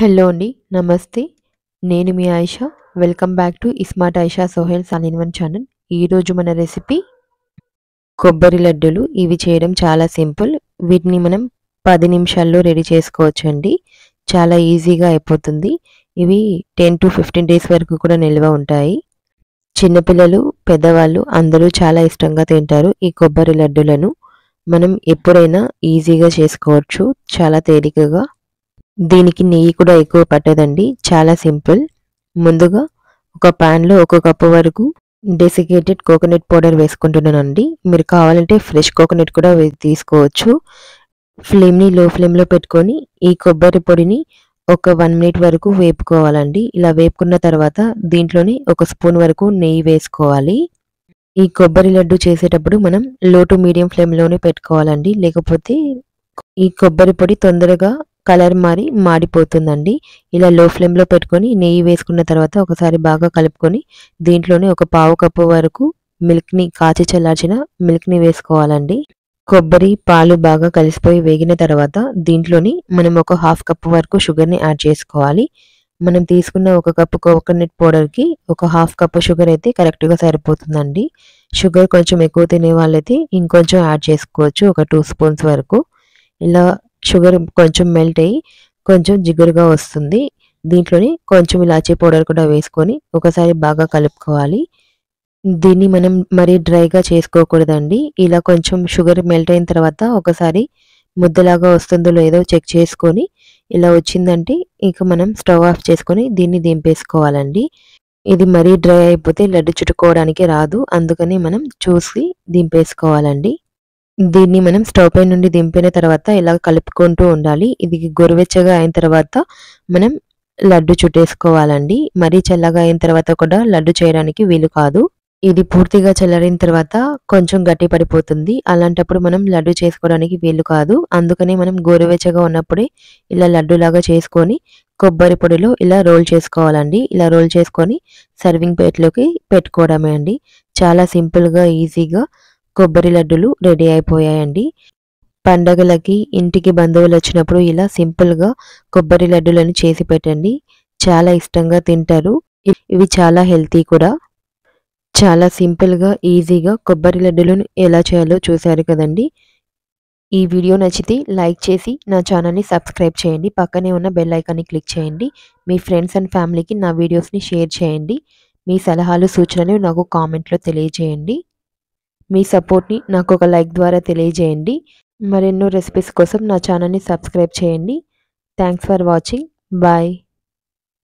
Hello అండి. నమస్తే. నేను మీ Ayesha. Welcome back to ismart Ayesha Sohel all in one channel. ఈరోజు మన రెసిపీ కొబ్బరి లడ్డూలు. ఇవి చేయడం చాలా సింపుల్. వీటిని మనం 10 నిమిషాల్లో రెడీ చేసుకోవచ్చండి. చాలా ఈజీగా అయిపోతుంది. ఇవి 10-15 డేస్ వరకు కూడా నిల్వ ఉంటాయి. చిన్నపిల్లలు, పెద్దవాళ్ళు అందరూ చాలా ఇష్టంగా తింటారు ఈ కొబ్బరి లడ్డూలను. మనం ఎప్పుడైనా ఈజీగా చేసుకోవచ్చు. చాలా తేలికగా. దీనికి నెయ్యి కూడా ఎక్కువ పట్టదండి. చాలా సింపుల్. ముందుగా ఒక పాన్‌లో ఒక కప్పు వరకు డెసికేటెడ్ కోకోనట్ పౌడర్ వేసుకుంటున్నానండి. మీరు కావాలంటే ఫ్రెష్ కోకోనట్ కూడా వే తీసుకోవచ్చు. ఫ్లేమ్‌ని లో ఫ్లేమ్‌లో పెట్టుకొని ఈ కొబ్బరి పొడిని ఒక 1 మినిట్ వరకు వేపుకోవాలండి. ఇలా వేపుకున్న తర్వాత దీంట్లోనే ఒక స్పూన్ వరకు నెయ్యి వేసుకోవాలి. ఈ కొబ్బరి లడ్డు చేసేటప్పుడు మనం లో టు మీడియం ఫ్లేమ్‌లోనే పెట్టుకోవాలండి. లేకపోతే ఈ కొబ్బరి పొడి తొందరగా కలర్ మారి మాడిపోతుందండి. ఇలా లో ఫ్లేమ్‌లో పెట్టుకొని నెయ్యి వేసుకున్న తర్వాత ఒకసారి బాగా కలుపుకొని దీంట్లోనే ఒక పావు కప్పు వరకు మిల్క్‌ని కాచి చల్లార్చిన మిల్క్‌ని వేసుకోవాలండి. కొబ్బరి, పాలు బాగా కలిసిపోయి వేగిన తర్వాత దీంట్లోని మనం ఒక హాఫ్ కప్ వరకు షుగర్‌ని యాడ్ చేసుకోవాలి. మనం తీసుకున్న ఒక కప్పు కోకోనట్ పౌడర్‌కి ఒక హాఫ్ కప్ షుగర్ అయితే కరెక్ట్‌గా సరిపోతుందండి. షుగర్ కొంచెం ఎక్కువ తినే వాళ్ళైతే ఇంకొంచెం యాడ్ చేసుకోవచ్చు. ఒక 2 స్పూన్స్ వరకు. ఇలా షుగర్ కొంచెం మెల్ట్ అయ్యి కొంచెం జిగురుగా వస్తుంది. దీంట్లోని కొంచెం ఇలాచీ పౌడర్ కూడా వేసుకొని ఒకసారి బాగా కలుపుకోవాలి. దీన్ని మనం మరీ డ్రైగా చేసుకోకూడదండి. ఇలా కొంచెం షుగర్ మెల్ట్ అయిన తర్వాత ఒకసారి ముద్దలాగా వస్తుందో లేదో చెక్ చేసుకొని ఇలా వచ్చిందంటే ఇక మనం స్టవ్ ఆఫ్ చేసుకొని దీన్ని దింపేసుకోవాలండి. ఇది మరీ డ్రై అయిపోతే లడ్డు చుట్టుకోవడానికి రాదు. అందుకని మనం చూసి దింపేసుకోవాలండి. దీన్ని మనం స్టవ్ పై నుండి దింపిన తర్వాత ఇలా కలుపుకుంటూ ఉండాలి. ఇది గోరువెచ్చగా అయిన తర్వాత మనం లడ్డు చుట్టేసుకోవాలండి. మరీ చల్లగా అయిన తర్వాత కూడా లడ్డు చేయడానికి వీలు కాదు. ఇది పూర్తిగా చల్లారిన తర్వాత కొంచెం గట్టి పడిపోతుంది. అలాంటప్పుడు మనం లడ్డు చేసుకోవడానికి వీలు కాదు. అందుకని మనం గోరువెచ్చగా ఉన్నప్పుడే ఇలా లడ్డూలాగా చేసుకొని కొబ్బరి పొడిలో ఇలా రోల్ చేసుకోవాలండి. ఇలా రోల్ చేసుకొని సర్వింగ్ ప్లేట్‌లోకి పెట్టుకోవడమే అండి. చాలా సింపుల్‌గా, ఈజీగా కొబ్బరి లడ్డూలు రెడీ అయిపోయాయండి. పండగలకి, ఇంటికి బంధువులు వచ్చినప్పుడు ఇలా సింపుల్‌గా కొబ్బరి లడ్డూలను చేసి పెట్టండి. చాలా ఇష్టంగా తింటారు. ఇవి చాలా హెల్తీ కూడా. చాలా సింపుల్‌గా, ఈజీగా కొబ్బరి లడ్డూలను ఎలా చేయాలో చూశారు కదండీ! ఈ వీడియో నచ్చితే లైక్ చేసి నా ఛానల్‌ని సబ్స్క్రైబ్ చేయండి. పక్కనే ఉన్న బెల్ ఐకాన్‌ని క్లిక్ చేయండి. మీ ఫ్రెండ్స్ అండ్ ఫ్యామిలీకి నా వీడియోస్‌ని షేర్ చేయండి. మీ సలహాలు, సూచనలు నాకు కామెంట్‌లో తెలియజేయండి. మీ సపోర్ట్‌ని నాకు ఒక లైక్ ద్వారా తెలియజేయండి. మరెన్నో రెసిపీస్ కోసం నా ఛానల్‌ని సబ్స్క్రైబ్ చేయండి. Thanks for watching. బాయ్.